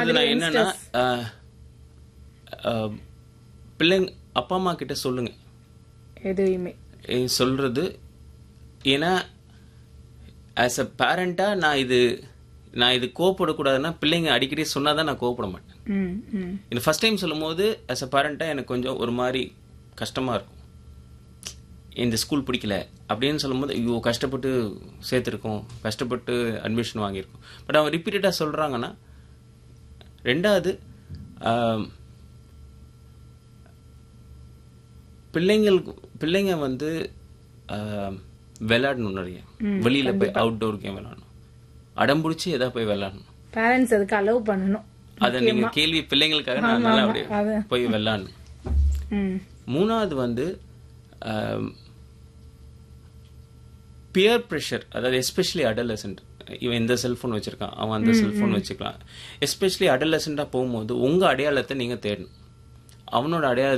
ரெண்டாவது நான் மாதிரி என்னன்னா அஹ், அஹ், பிள்ளைங்க அப்பா அம்மா கிட்ட சொல்லுங்க எதுவுமே இது சொல்றது ஏன்னா ஆஸ் அ பேரண்டா நான் இது நான் இது கோவப்படக்கூடாதுன்னா பிள்ளைங்க அடிக்கடி சொன்னாதான் நான் கோவப்பட மாட்டேன் ம் ம் இந்த ஃபர்ஸ்ட் டைம் சொல்லும்போது ஆஸ் அ பேரண்டா எனக்கு கொஞ்சம் ஒரு மாதிரி கஷ்டமா இருக்கும் இந்த ஸ்கூல் பிடிக்கல அப்படின்னு சொல்லும்போது ஐயோ கஷ்டப்பட்டு சேர்த்துருக்கோம் கஷ்டப்பட்டு அட்மிஷன் வாங்கியிருக்கோம் பட் அவங்க ரிப்பீட்டடாக சொல்கிறாங்கன்னா ரெண்டாவது ஆம், பிள்ளைங்களுக்கு பிள்ளைங்க வந்து ஆம், விளையாடணும் நிறைய வெளியில போய் அவுட்டோர் கேம் விளையாடணும் அடம்பிடிச்சு எதா போய் விளையாடணும் பேரண்ட்ஸ் அதுக்கு அலோவ் பண்ணணும் அதை நீங்க கேள்வி பிள்ளைங்களுக்காக நான் நல்லா அப்படியே அது. போய் விளையாடணும் ம் மூணாவது வந்து பியர் ப்ரெஷர் அதாவது எஸ்பெஷலி அடலசன்ட் இவன் இந்த செல்ஃபோன் வச்சிருக்கான் அவன் அந்த செல்ஃபோன் வச்சுக்கலாம் எஸ்பெஷலி அடலசென்ட்டாக போகும்போது உங்க அடையாளத்தை நீங்க தேடணும் அவனோட அடையாளத்தை